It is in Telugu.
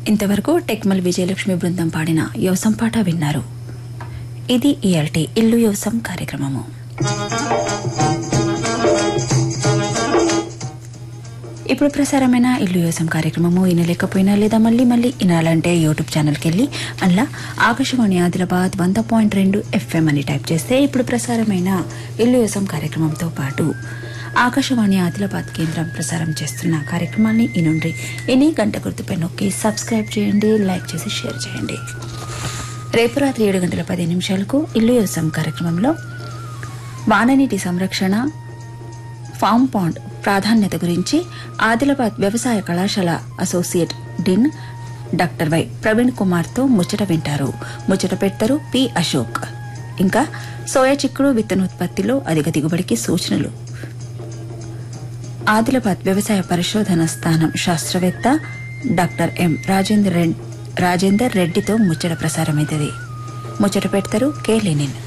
ఇంతవరకు టెక్మల్ విజయలక్ష్మి బృందం పాడిన యోసం పాట విన్నారు ఇది ఇయల్టీ ఇల్లు యోసం కార్యక్రమము ఇప్పుడు ప్రసారమైన ఇల్లు యోసం కార్యక్రమము వినలేకపోయినా లేదా మళ్ళీ మళ్ళీ వినాలంటే యూట్యూబ్ ఛానల్కి వెళ్ళి అందులో ఆకాశవాణి ఆదిలాబాద్ వంద పాయింట్ రెండు ఎఫ్ఎం అని టైప్ చేస్తే ఇప్పుడు ప్రసారమైన ఇల్లు యోసం కార్యక్రమంతో పాటు ఆకాశవాణి ఆదిలాబాద్ కేంద్రం ప్రసారం చేస్తున్న కార్యక్రమాన్ని ఇనుండ్రి ఇని గంట గుర్తుపై నొక్కి సబ్స్క్రైబ్ చేయండి లైక్ చేసి షేర్ చేయండి రేపు రాత్రి ఏడు గంటల పది నిమిషాలకు ఇల్లు యోసం కార్యక్రమంలో వాననీటి సంరక్షణ ఫామ్ పాండ్ ప్రాధాన్యత గురించి ఆదిలాబాద్ వ్యవసాయ కళాశాల associate dean doctor Y Praveen Kumar తో ముచ్చట వింటారు ముచ్చట పెడతారు పి అశోక్ ఇంకా సోయా చిక్కుడు విత్తనోత్పత్తిలో అధిక దిగుబడికి సూచనలు ఆదిలాబాద్ వ్యవసాయ పరిశోధన స్థానం శాస్త్రవేత్త డాక్టర్ ఎం రాజేందర్ రెడ్- రాజేందర్ రెడ్డితో ముచ్చట ప్రసారమైతది ముచ్చట పెడతారు కె లెనిన్